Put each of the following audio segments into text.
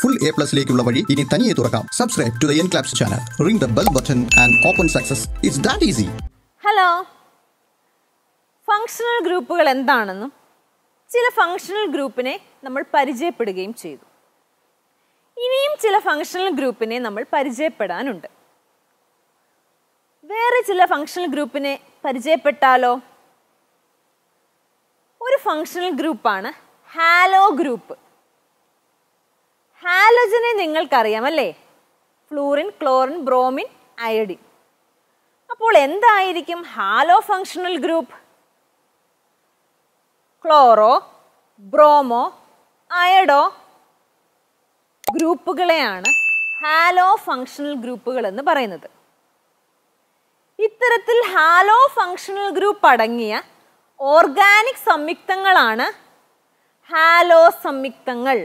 full A പ്ലസിലേക്കുള്ള വഴി ഇനി തനിയെ തുറക്കാം subscribe to the N Claps channel ring the bell button and open success it's that easy halo functional ഗ്രൂപ്പുകൾ എന്താണെന്നും ചില ഫങ്ഷണൽ ഗ്രൂപ്പിനെ നമ്മൾ പരിചയപ്പെടുകയും ചെയ്തു ഇനിയും ചില ഫങ്ഷണൽ ഗ്രൂപ്പിനെ നമ്മൾ പരിചയപ്പെടാനുണ്ട് വേറെ ചില ഫങ്ഷണൽ ഗ്രൂപ്പിനെ പരിചയപ്പെട്ടാലോ ഒരു ഫങ്ഷണൽ ഗ്രൂപ്പാണ് ഹാലോ ഗ്രൂപ്പ് ഹാലോജനെ നിങ്ങൾക്കറിയാം അല്ലേ ഫ്ലൂറിൻ ക്ലോറിൻ ബ്രോമിൻ അയഡിൻ അപ്പോൾ എന്തായിരിക്കും halo functional group chloro bromo iodo ഗ്രൂപ്പുകളെയാണ് ഹാലോ ഫങ്ഷണൽ ഗ്രൂപ്പുകൾ എന്ന് പറയുന്നത് ഇത്തരത്തിൽ ഹാലോ ഫങ്ഷണൽ ഗ്രൂപ്പ് അടങ്ങിയ ഓർഗാനിക് സംയുക്തങ്ങളാണ് ഹാലോ സംയുക്തങ്ങൾ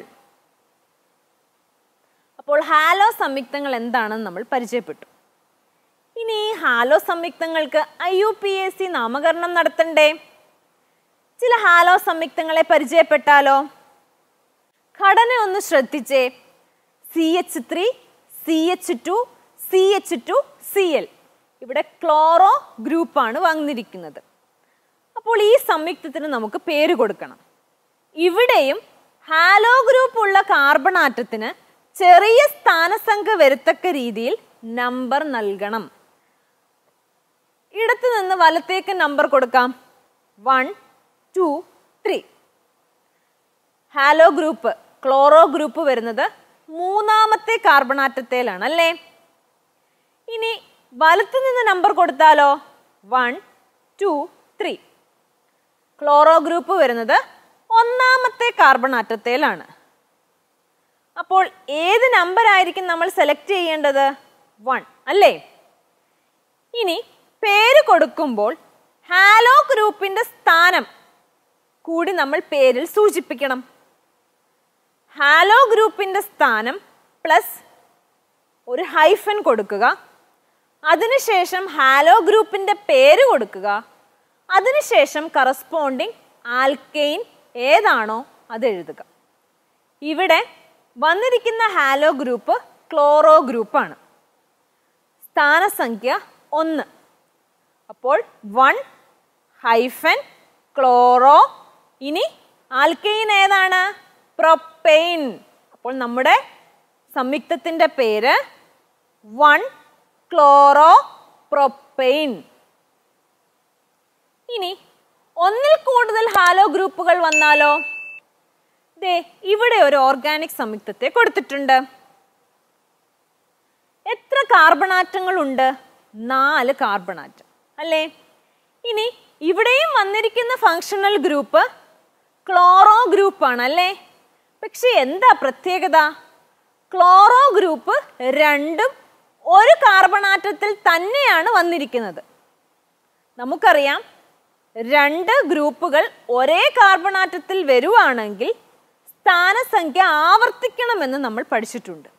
അപ്പോൾ ഹാലോ സംയുക്തങ്ങൾ എന്താണെന്ന് നമ്മൾ പരിചയപ്പെട്ടു ഇനി ഈ ഹാലോ സംയുക്തങ്ങൾക്ക് I U P S C നാമകരണം നടത്തണ്ടേ ചില ഹാലോ സംയുക്തങ്ങളെ പരിചയപ്പെട്ടാലോ ഘടന ഒന്ന് ശ്രദ്ധിച്ചേ C H three C H two C H two C L ഇവിടെ ക്ലോറോ ഗ്രൂപ്പാണ് വന്നിരിക്കുന്നത് അപ്പോൾ ഈ സംയുക്തത്തിന് നമുക്ക് പേര് കൊടുക്കണം ഇവിടെയും ഹാലോ ഗ്രൂപ്പ് ഉള്ള കാർബൺ ആറ്റത്തിന് ചെറിയ സ്ഥാനസംഖ്യ വരുത്തക്ക രീതിയിൽ നമ്പർ നൽകണം ഇടത്ത് നിന്ന് വലത്തേക്ക് നമ്പർ കൊടുക്കാം one two three halo group chloro group വരുന്നത് മൂന്നാമത്തെ കാർബൺ ആറ്റത്തേലാണ് അല്ലേ ഇനി വലത്ത് നിന്ന് നമ്പർ കൊടുത്താലോ one two three chloro group വരുന്നത് ഒന്നാമത്തെ കാർബൺ ആറ്റത്തേലാണ് അപ്പോൾ ഏത് നമ്പർ ആയിരിക്കും നമ്മൾ സെലക്ട് ചെയ്യേണ്ടത് വൺ അല്ലേ ഇനി പേര് കൊടുക്കുമ്പോൾ ഹാലോ ഗ്രൂപ്പിന്റെ സ്ഥാനം കൂടി നമ്മൾ പേരിൽ സൂചിപ്പിക്കണം ഹാലോ ഗ്രൂപ്പിന്റെ സ്ഥാനം പ്ലസ് ഒരു ഹൈഫൻ കൊടുക്കുക അതിനുശേഷം ഹാലോ ഗ്രൂപ്പിന്റെ പേര് കൊടുക്കുക അതിനുശേഷം കറസ്പോണ്ടിങ് ആൽക്കെയിൻ ഏതാണോ അത് എഴുതുക ഇവിടെ വന്നിരിക്കുന്ന ഹാലോ ഗ്രൂപ്പ് ക്ലോറോ ഗ്രൂപ്പാണ് സ്ഥാനസംഖ്യ ഒന്ന് അപ്പോൾ വൺ ഹൈഫൻ ക്ലോറോ ഇനി ആൽക്കെയിൻ ഏതാണ് പ്രൊപ്പെയിൻ അപ്പോൾ നമ്മുടെ സംയുക്തത്തിൻ്റെ പേര് വൺ ക്ലോറോ പ്രൊപ്പെയിൻ ഇനി ഒന്നിൽ കൂടുതൽ ഹാലോ ഗ്രൂപ്പുകൾ വന്നാലോ ദേ ഇവിടെ ഒരു ഓർഗാനിക് സംയുക്തത്തെ കൊടുത്തിട്ടുണ്ട് എത്ര കാർബണാറ്റങ്ങളുണ്ട് നാല് കാർബണാറ്റം അല്ലേ ഇനി ഇവിടെയും വന്നിരിക്കുന്ന ഫങ്ഷണൽ ഗ്രൂപ്പ് ക്ലോറോ ഗ്രൂപ്പാണ് അല്ലേ പക്ഷെ എന്താ പ്രത്യേകത ക്ലോറോ ഗ്രൂപ്പ് രണ്ടും ഒരു കാർബണാറ്റത്തിൽ തന്നെയാണ് വന്നിരിക്കുന്നത് നമുക്കറിയാം രണ്ട് ഗ്രൂപ്പുകൾ ഒരേ കാർബണാറ്റത്തിൽ വരുവാണെങ്കിൽ സ്ഥാനസംഖ്യ ആവർത്തിക്കണമെന്ന് നമ്മൾ പഠിച്ചിട്ടുണ്ട്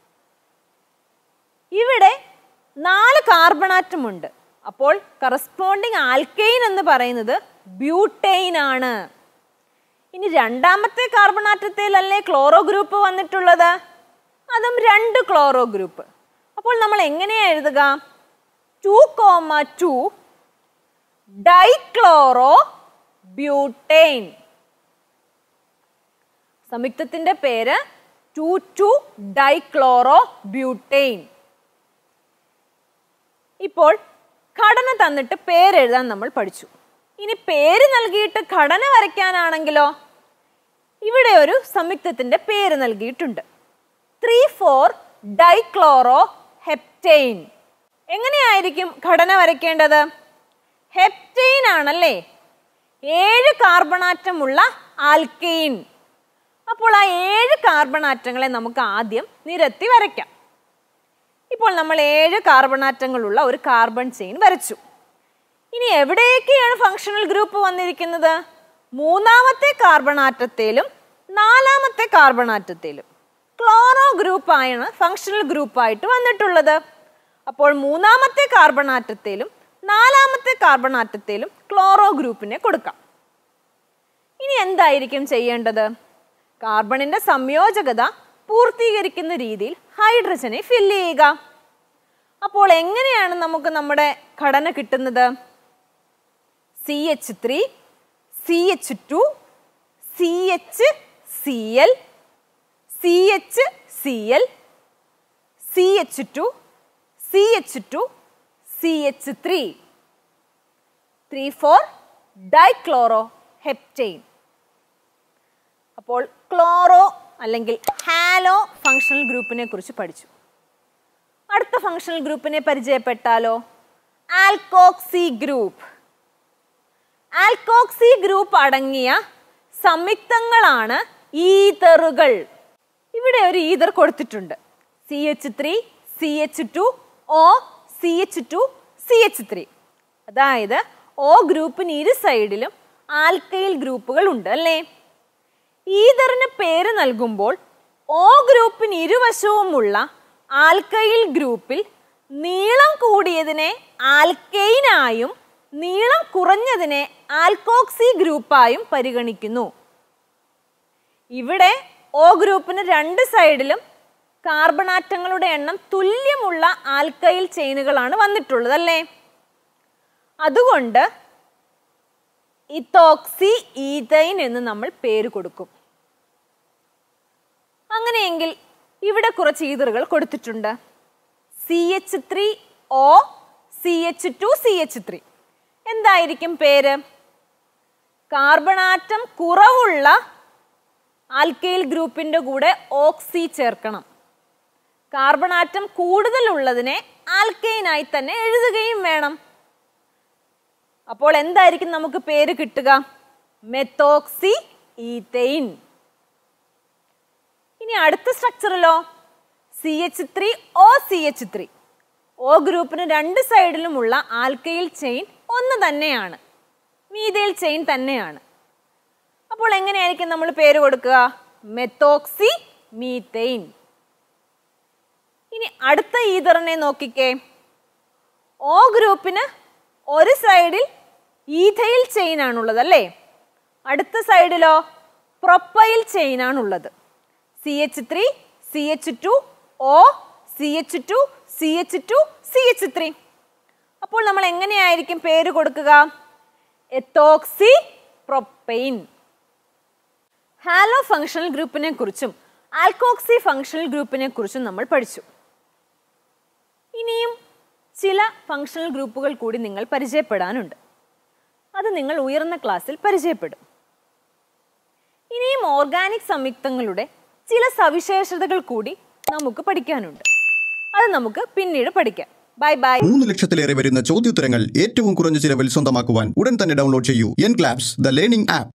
ഇവിടെ നാല് കാർബണാറ്റമുണ്ട് അപ്പോൾ കറസ്പോണ്ടിങ് ആൽക്കെയിൻ എന്ന് പറയുന്നത് ബ്യൂട്ടെയിൻ ആണ് ഇനി രണ്ടാമത്തെ കാർബണാറ്റത്തിലല്ലേ ക്ലോറോ ഗ്രൂപ്പ് വന്നിട്ടുള്ളത് അതും രണ്ട് ക്ലോറോ ഗ്രൂപ്പ് അപ്പോൾ നമ്മൾ എങ്ങനെയാ എഴുതുക two comma two dichloro butane സംയുക്തത്തിന്റെ പേര് ടു ടു ഡൈക്ലോറോ ബ്യൂട്ടെയിൻ ഇപ്പോൾ ഘടന തന്നിട്ട് പേരെഴുതാൻ നമ്മൾ പഠിച്ചു ഇനി പേര് നൽകിയിട്ട് ഘടന വരയ്ക്കാനാണെങ്കിലോ ഇവിടെ ഒരു സംയുക്തത്തിന്റെ പേര് നൽകിയിട്ടുണ്ട് ത്രീ ഫോർ ഡൈക്ലോറോ ഹെപ്റ്റെയിൻ എങ്ങനെയായിരിക്കും ഘടന വരയ്ക്കേണ്ടത് ഹെപ്റ്റെയിൻ ആണല്ലേ ഏഴ് കാർബണാറ്റമുള്ള ആൽക്കെയിൻ അപ്പോൾ ആ ഏഴ് കാർബണാറ്റങ്ങളെ നമുക്ക് ആദ്യം നിരത്തി വരയ്ക്കാം ഇപ്പോൾ നമ്മൾ ഏഴ് കാർബണാറ്റങ്ങളുള്ള ഒരു കാർബൺ ചെയിൻ വരച്ചു ഇനി എവിടെയൊക്കെയാണ് ഫങ്ഷണൽ ഗ്രൂപ്പ് വന്നിരിക്കുന്നത് മൂന്നാമത്തെ കാർബണാറ്റത്തിലും നാലാമത്തെ കാർബണാറ്റത്തിലും ക്ലോറോ ഗ്രൂപ്പായാണ് ഫങ്ഷണൽ ഗ്രൂപ്പായിട്ട് വന്നിട്ടുള്ളത് അപ്പോൾ മൂന്നാമത്തെ കാർബണാറ്റത്തിലും നാലാമത്തെ കാർബണാറ്റത്തിലും ക്ലോറോ ഗ്രൂപ്പിനെ കൊടുക്കാം ഇനി എന്തായിരിക്കും ചെയ്യേണ്ടത് കാർബണിന്റെ സംയോജകത പൂർത്തീകരിക്കുന്ന രീതിയിൽ ഹൈഡ്രജനെ ഫില്ല് ചെയ്യുക അപ്പോൾ എങ്ങനെയാണ് നമുക്ക് നമ്മുടെ ഘടന കിട്ടുന്നത് C H three C H two C H C L C H C L C H two C H two C H three three four dichloro heptane അപ്പോൾ ക്ലോറോ അല്ലെങ്കിൽ ഹാലോ ഫങ്ഷണൽ ഗ്രൂപ്പിനെ കുറിച്ച് പഠിച്ചു അടുത്ത ഫങ്ഷണൽ ഗ്രൂപ്പിനെ പരിചയപ്പെട്ടാലോ alkoxy group alkoxy group അടങ്ങിയ സംയുക്തങ്ങളാണ് ഈതറുകൾ ഇവിടെ ഒരു ഈതർ കൊടുത്തിട്ടുണ്ട് C H three C H two O C H two C H three അതായത് ഓ ഗ്രൂപ്പിന് ഇരു സൈഡിലും ആൽക്കൈൽ ഗ്രൂപ്പുകൾ ഉണ്ട് അല്ലേ ഈതറിന് പേര് നൽകുമ്പോൾ ഓ ഗ്രൂപ്പിന് ഇരുവശവുമുള്ള ആൽക്കൈൽ ഗ്രൂപ്പിൽ നീളം കൂടിയതിനെ ആൽക്കെയിനായും നീളം കുറഞ്ഞതിനെ ആൽക്കോക്സി ഗ്രൂപ്പായും പരിഗണിക്കുന്നു ഇവിടെ ഓ ഗ്രൂപ്പിന് രണ്ട് സൈഡിലും കാർബണാറ്റങ്ങളുടെ എണ്ണം തുല്യമുള്ള ആൽക്കൈൽ ചെയിനുകളാണ് വന്നിട്ടുള്ളത് അല്ലേ അതുകൊണ്ട് ഇത്തോക്സി ഈതൈൻ എന്ന് നമ്മൾ പേര് കൊടുക്കും അങ്ങനെയെങ്കിൽ ഇവിടെ കുറച്ച് ഈതറുകൾ കൊടുത്തിട്ടുണ്ട് C H three O C H two C H three എന്തായിരിക്കും പേര് കാർബണാറ്റം കുറവുള്ള ആൽക്കൈൽ ഗ്രൂപ്പിന്റെ കൂടെ ഓക്സി ചേർക്കണം കാർബണാറ്റം കൂടുതലുള്ളതിനെ ആൽക്കൈനായി തന്നെ എഴുതുകയും വേണം അപ്പോൾ എന്തായിരിക്കും നമുക്ക് പേര് കിട്ടുക മെത്തോക്സി ഈതെയിൻ ഇനി അടുത്ത സ്ട്രക്ചറിലോ C H three O C H three O ഗ്രൂപ്പിന് രണ്ട് സൈഡിലുമുള്ള ആൽക്കൈൽ ചെയിൻ ഒന്ന് തന്നെയാണ് മീതൈൽ ചെയിൻ തന്നെയാണ് അപ്പോൾ എങ്ങനെയായിരിക്കും നമ്മൾ പേര് കൊടുക്കുക മെത്തോക്സി മീതെയിൻ ഇനി അടുത്ത ഈതറിനെ നോക്കിക്കേ ഓ ഗ്രൂപ്പിന് ഒരു സൈഡിൽ ഈഥൈൽ ചെയിൻ ആണുള്ളത് അല്ലേ അടുത്ത സൈഡിലോ പ്രൊപ്പൈൽ ചെയിൻ ആണുള്ളത് C H three C H two O C H two C H two C H three അപ്പോൾ നമ്മൾ എങ്ങനെയായിരിക്കും പേര് കൊടുക്കുക എത്തോക്സി പ്രൊപ്പെയിൻ ഹാലോ ഫങ്ഷണൽ ഗ്രൂപ്പിനെ കുറിച്ചും ആൽക്കോക്സി ഫങ്ഷണൽ ഗ്രൂപ്പിനെ കുറിച്ചും നമ്മൾ പഠിച്ചു ഇനിയും ചില ഫങ്ഷണൽ ഗ്രൂപ്പുകൾ കൂടി നിങ്ങൾ പരിചയപ്പെടാനുണ്ട് അത് നിങ്ങൾ ഉയർന്ന ക്ലാസ്സിൽ പരിചയപ്പെടും ഇനിയും ഓർഗാനിക് സംയുക്തങ്ങളുടെ ചില സവിശേഷതകൾ കൂടി നമുക്ക് പഠിക്കാനുണ്ട് അത് നമുക്ക് പിന്നീട് പഠിക്കാം ബൈ ബൈ മൂന്ന് ലക്ഷത്തിലേറെ വരുന്ന ചോദ്യോത്തരങ്ങൾ ഏറ്റവും കുറഞ്ഞ ചിലവിൽ സ്വന്തമാക്കുവാൻ ഉടൻ തന്നെ ഡൗൺലോഡ് ചെയ്യൂ N Claps the learning app